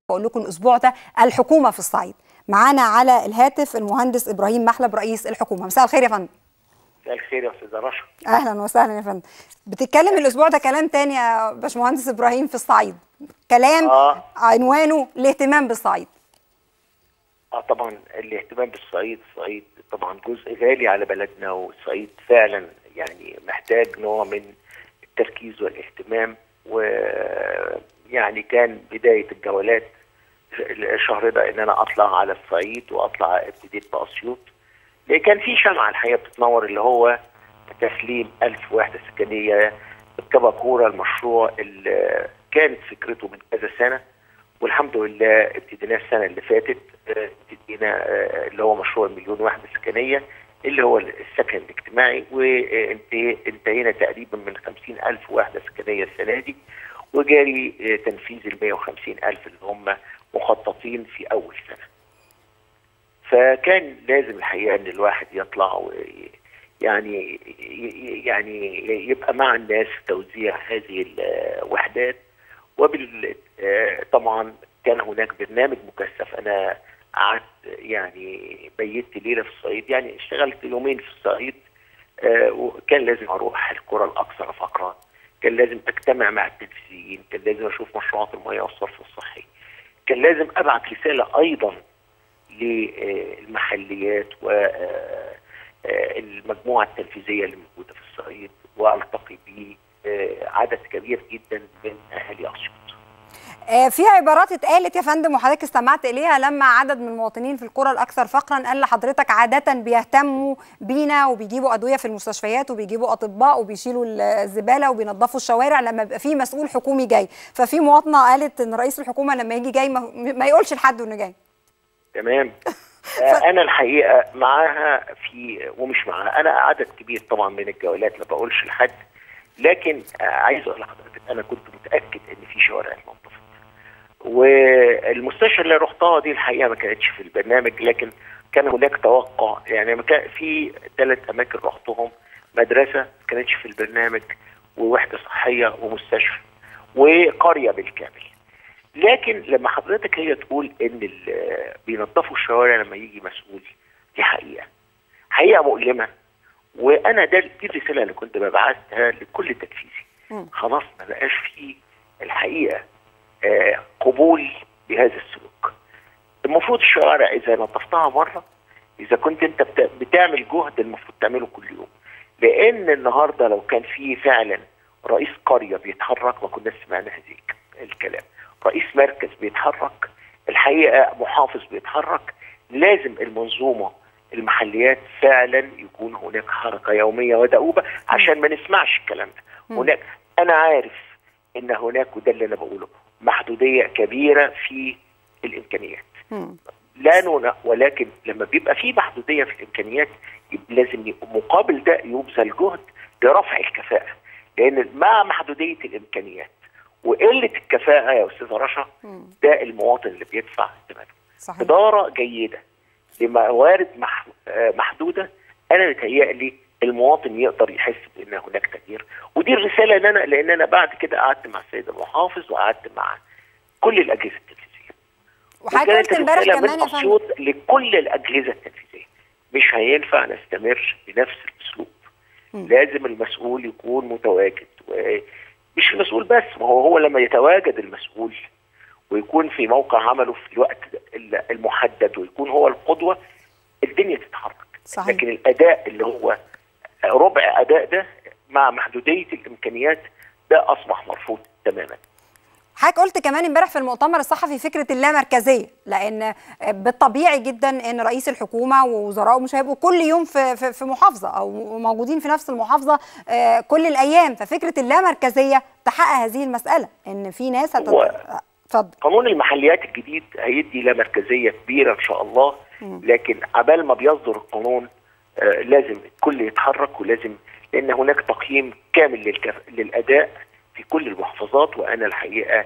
بقول لكم الاسبوع ده الحكومه في الصعيد معانا على الهاتف المهندس ابراهيم محلب رئيس الحكومه مساء الخير يا فندم مساء الخير يا استاذه رشا اهلا وسهلا يا فندم بتتكلم الاسبوع ده كلام تاني يا باشمهندس ابراهيم في الصعيد كلام آه. عنوانه الاهتمام بالصعيد اه طبعا الاهتمام بالصعيد الصعيد طبعا جزء غالي على بلدنا والصعيد فعلا يعني محتاج نوع من التركيز والاهتمام ويعني كان بدايه الجولات الشهر ده ان انا اطلع على الصعيد واطلع ابتديت باسيوط لان كان في شمعه الحقيقه بتتنور اللي هو تسليم ألف وحده سكنيه بالكبكوره المشروع اللي كانت فكرته من كذا سنه والحمد لله ابتديناه السنه اللي فاتت اه، ابتدينا اه، اللي هو مشروع المليون وحده سكنيه اللي هو السكن الاجتماعي وانتهينا تقريبا من 50 ألف وحده سكنيه السنه دي وجاري اه، تنفيذ ال 150 ألف اللي هم مخططين في أول سنه. فكان لازم الحقيقه ان الواحد يطلع و يعني يعني يبقى مع الناس في توزيع هذه الوحدات وبال آه، طبعا كان هناك برنامج مكثف انا قعدت يعني بيت ليله في الصعيد يعني اشتغلت يومين في الصعيد آه، وكان لازم اروح القرى الاكثر فقرا كان لازم اجتمع مع التنفيذيين كان لازم اشوف مشروعات المياه والصرف الصحي كان لازم ابعت رساله ايضا للمحليات والمجموعه التنفيذيه اللي موجوده في الصعيد والتقي بعدد كبير جدا من اهالي اسيوط. آه، في عبارات اتقالت يا فندم وحضرتك استمعت اليها لما عدد من المواطنين في القرى الاكثر فقرا قال لحضرتك عاده بيهتموا بينا وبيجيبوا ادويه في المستشفيات وبيجيبوا اطباء وبيشيلوا الزباله وبينظفوا الشوارع لما بيبقى في مسؤول حكومي جاي ففي مواطنه قالت ان رئيس الحكومه لما يجي جاي ما, ما يقولش لحد انه جاي تمام آه، انا الحقيقه معاها في ومش معاها انا عدد كبير طبعا من الجولات ما بقولش لحد لكن آه، عايز اقول لحضرتك انا كنت متاكد ان في شوارع اتنظفت والمستشفى اللي رحتها دي الحقيقه ما كانتش في البرنامج لكن كان هناك توقع يعني ما كان في ثلاث اماكن رحتهم مدرسه ما كانتش في البرنامج ووحده صحيه ومستشفى وقريه بالكامل لكن لما حضرتك هي تقول ان ال- بينظفوا الشوارع لما يجي مسؤول دي حقيقه حقيقه مؤلمه وانا ده دي الرساله اللي كنت ببعثها لكل تنفيذي مم. خلاص ما بقاش فيه الحقيقه آه قبول بهذا السلوك المفروض الشوارع اذا نظفتها مره اذا كنت انت بت- بتعمل جهد المفروض تعمله كل يوم لان النهارده لو كان في فعلا رئيس قريه بيتحرك ما كناش سمعنا هذه الكلام رئيس مركز بيتحرك الحقيقه محافظ بيتحرك لازم المنظومه المحليات فعلا يكون هناك حركه يوميه ودؤوبه عشان ما نسمعش الكلام ده هناك انا عارف ان هناك وده اللي انا بقوله محدوديه كبيره في الامكانيات مم. لا نونا ولكن لما بيبقى في محدوديه في الامكانيات يبقى لازم يبقى مقابل ده يبذل جهد لرفع الكفاءه لان مع محدوديه الامكانيات وقله الكفاءه يا استاذه رشا مم. ده المواطن اللي بيدفع ثمنه صحيح اداره جيده لموارد مح- آه، محدوده انا متهيألي المواطن يقدر يحس بان هناك تغيير ودي الرساله ان انا لان انا بعد كده قعدت مع السيد المحافظ وقعدت مع كل الاجهزه التنفيذيه وحضرتك وكانت قلت امبارح الرسالة كمان من يا فندم اسيوط لكل الاجهزه التنفيذيه مش هينفع نستمر بنفس الاسلوب مم. لازم المسؤول يكون متواجد ومش المسؤول بس ما هو هو لما يتواجد المسؤول ويكون في موقع عمله في الوقت المحدد ويكون هو القدوه الدنيا تتحرك صحيح. لكن الاداء اللي هو ربع اداء ده مع محدوديه الامكانيات ده اصبح مرفوض تماما حضرتك قلت كمان امبارح في المؤتمر الصحفي فكره اللامركزيه لان بالطبيعي جدا ان رئيس الحكومه ووزراء مش هيبقوا كل يوم في في في محافظه او موجودين في نفس المحافظه آه، كل الايام ففكره اللامركزيه تحقق هذه المساله ان في ناس هتت... هو- اتفضل قانون المحليات الجديد هيدي لا مركزيه كبيره ان شاء الله لكن عبال ما بيصدر القانون آه لازم الكل يتحرك ولازم لان هناك تقييم كامل للكف... للاداء في كل المحافظات وانا الحقيقه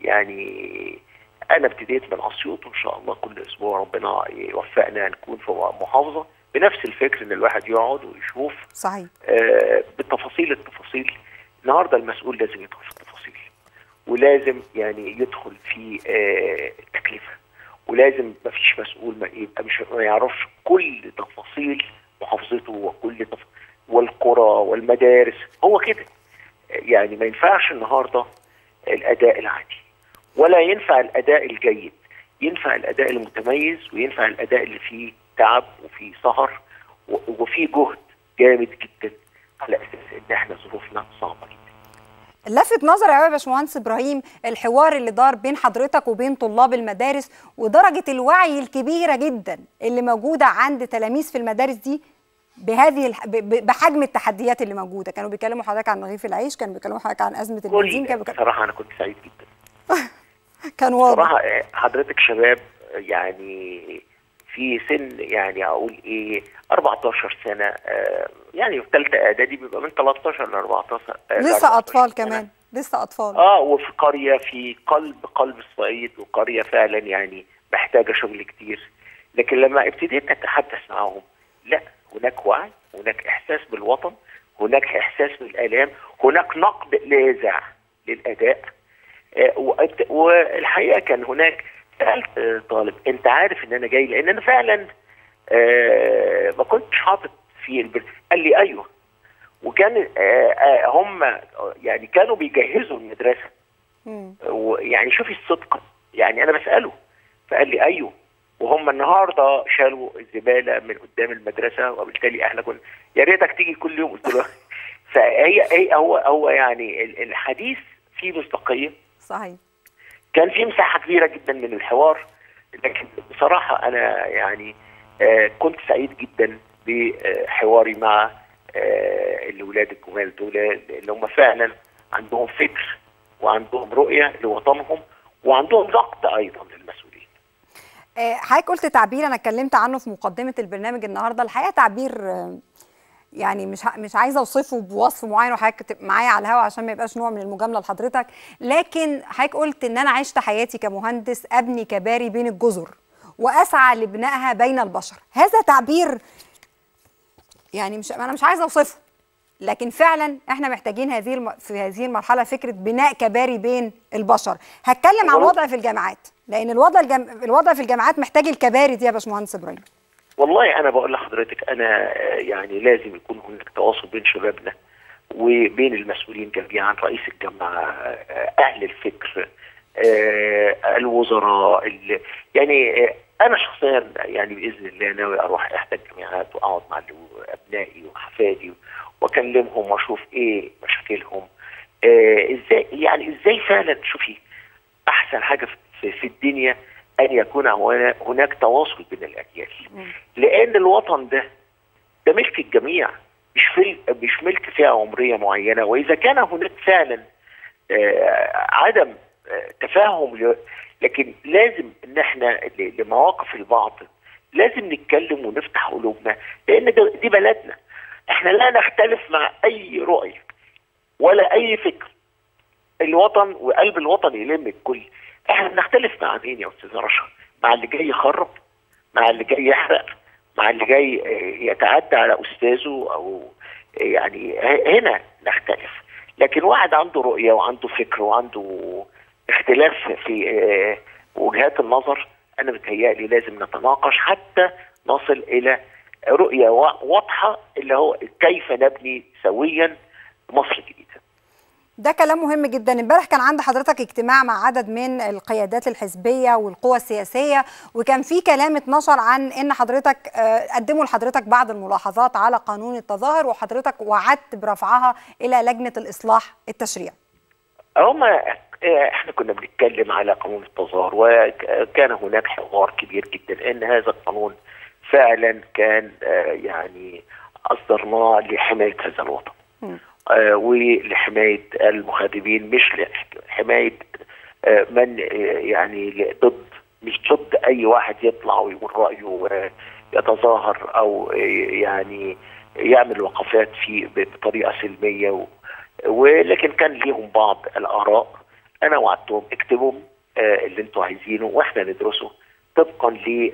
يعني انا ابتديت من اسيوط وان شاء الله كل اسبوع ربنا يوفقنا نكون في محافظه بنفس الفكر ان الواحد يقعد ويشوف صحيح آه، بالتفاصيل التفاصيل النهارده المسؤول لازم يدخل في التفاصيل ولازم يعني يدخل في آه، التكلفه ولازم ما فيش مسؤول ما يبقى مش ما يعرفش كل تفاصيل محافظته وكل تف... والقرى والمدارس هو كده يعني ما ينفعش النهارده الاداء العادي ولا ينفع الاداء الجيد ينفع الاداء المتميز وينفع الاداء اللي فيه تعب وفيه سهر و- وفيه جهد جامد جدا على اساس ان احنا ظروفنا صعبه جدا لفت نظري قوي يا باشمهندس ابراهيم الحوار اللي دار بين حضرتك وبين طلاب المدارس ودرجه الوعي الكبيره جدا اللي موجوده عند تلاميذ في المدارس دي بهذه الح... ب- ب- بحجم التحديات اللي موجوده كانوا بيكلموا حضرتك عن رغيف العيش كانوا بيكلموا حضرتك عن ازمه البنزين كل كانوا بيكلموا... بصراحه انا كنت سعيد جدا كان واضح بصراحه آه، حضرتك شباب آه، يعني في سن يعني اقول ايه 14 سنه آه، يعني في ثالثه اعدادي بيبقى من 13 ل 14 آه، ل لسه 14 اطفال سنة. كمان لسه اطفال اه وفي قريه في قلب قلب الصعيد وقريه فعلا يعني محتاجه شغل كتير لكن لما ابتديت اتحدث معاهم لا هناك وعي هناك احساس بالوطن هناك احساس بالالام هناك نقد لاذع للاداء آه، وأت- والحقيقه كان هناك سالت آه، طالب انت عارف ان انا جاي لان انا فعلا آه، ما كنتش حاطط في البر... قال لي ايوه وكان آه، آه، هم يعني كانوا بيجهزوا المدرسه مم. ويعني شوفي الصدق يعني انا بساله فقال لي ايوه وهم النهارده شالوا الزباله من قدام المدرسه وبالتالي احنا كنا يا ريتك تيجي كل يوم قلت له فهي هي هو هو يعني ال- الحديث فيه مصداقيه صحيح كان في مساحه كبيره جدا من الحوار لكن بصراحه انا يعني آه كنت سعيد جدا بحواري مع آه الولاد الجمال دول اللي هم فعلا عندهم فكر وعندهم رؤيه لوطنهم وعندهم ضغط ايضا للمسؤولين. آه، حضرتك قلت تعبير انا اتكلمت عنه في مقدمه البرنامج النهارده الحقيقه تعبير آه، يعني مش ه- مش عايزه اوصفه بوصف معين وحضرتك تبقى معايا على الهوا عشان ما يبقاش نوع من المجامله لحضرتك لكن حضرتك قلت ان انا عشت حياتي كمهندس ابني كباري بين الجزر واسعى لبنائها بين البشر هذا تعبير يعني مش انا مش عايزه اوصفه لكن فعلا احنا محتاجين هذه الم... في هذه المرحله فكره بناء كباري بين البشر هتكلم عن والله- الوضع في الجامعات لان الوضع الجم... الوضع في الجامعات محتاج الكباري دي يا باشمهندس ابراهيم والله انا بقول لحضرتك انا آه، يعني لازم يكون هناك تواصل بين شبابنا وبين المسؤولين جميعا رئيس الجامعه آه، اهل الفكر آه، الوزراء ال- يعني آه، انا شخصيا يعني باذن الله ناوي اروح احدى الجامعات واقعد مع ال- ابنائي واحفادي واكلمهم واشوف ايه مشاكلهم آه، ازاي يعني ازاي فعلا شوفي احسن حاجه في, في الدنيا ان يكون هنا- هناك تواصل بين الاجيال لان الوطن ده ده ملك الجميع مش في مش ملك فئه عمريه معينه واذا كان هناك فعلا آه، عدم آه، تفاهم ل- لكن لازم ان احنا ل- لمواقف البعض لازم نتكلم ونفتح قلوبنا لان ده- دي بلدنا احنا لا نختلف مع اي رؤيه ولا اي فكر الوطن وقلب الوطن يلم الكل احنا بنختلف مع مين يا استاذ رشا مع اللي جاي يخرب مع اللي جاي يحرق مع اللي جاي آه، يتعدى على استاذه او آه، يعني ه- هنا نختلف لكن واحد عنده رؤيه وعنده فكر وعنده اختلاف في آه، وجهات النظر انا بتهيألي لازم نتناقش حتى نصل الى رؤيه وا- واضحه اللي هو كيف نبني سويا مصر الجديده ده كلام مهم جدا امبارح كان عند حضرتك اجتماع مع عدد من القيادات الحزبيه والقوى السياسيه وكان في كلام اتنشر عن ان حضرتك آه، قدموا لحضرتك بعض الملاحظات على قانون التظاهر وحضرتك وعدت برفعها الى لجنه الاصلاح التشريعي هما احنا كنا بنتكلم على قانون التظاهر وكان هناك حوار كبير جدا ان هذا القانون فعلا كان آه، يعني اصدرناه لحمايه هذا الوطن م. آه، ولحمايه المخاطبين مش لحمايه آه، من آه، يعني ل- ضد مش ضد اي واحد يطلع ويقول رايه ويتظاهر او آه، يعني يعمل وقفات في بطريقه سلميه و ولكن كان ليهم بعض الاراء انا وعدتهم اكتبوا آه، اللي انتوا عايزينه واحنا ندرسه طبقا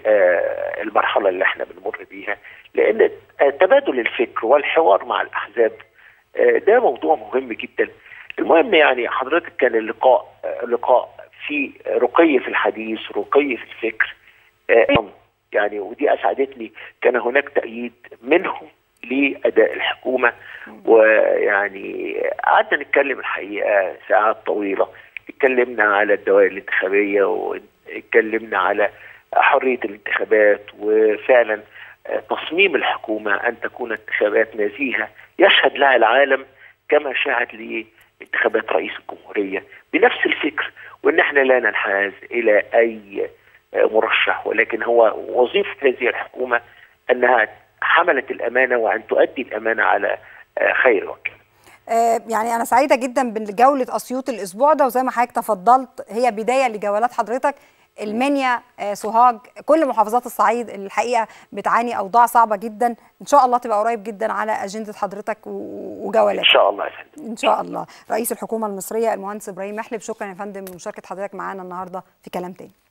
للمرحله اللي احنا بنمر بيها لان آه، تبادل الفكر والحوار مع الاحزاب آه، ده موضوع مهم جدا المهم يعني حضرتك كان اللقاء لقاء في رقي في الحديث رقي في الفكر يعني ودي اسعدتني كان هناك تأييد منهم لاداء الحكومه ويعني قعدنا نتكلم الحقيقه ساعات طويله اتكلمنا على الدوائر الانتخابيه واتكلمنا على حريه الانتخابات وفعلا تصميم الحكومه ان تكون انتخابات نزيهه يشهد لها العالم كما شهد لانتخابات رئيس الجمهوريه بنفس الفكر وان احنا لا ننحاز الى اي مرشح ولكن هو وظيفه هذه الحكومه انها حملت الامانه وان تؤدي الامانه على خير وجه. يعني انا سعيده جدا بجوله اسيوط الاسبوع ده وزي ما حضرتك تفضلت هي بدايه لجولات حضرتك المنيا سوهاج كل محافظات الصعيد الحقيقه بتعاني اوضاع صعبه جدا ان شاء الله تبقى قريب جدا على اجنده حضرتك وجولاتك ان شاء الله يا فندم ان شاء الله رئيس الحكومه المصريه المهندس ابراهيم محلب شكرا يا فندم لمشاركه حضرتك معانا النهارده في كلام تاني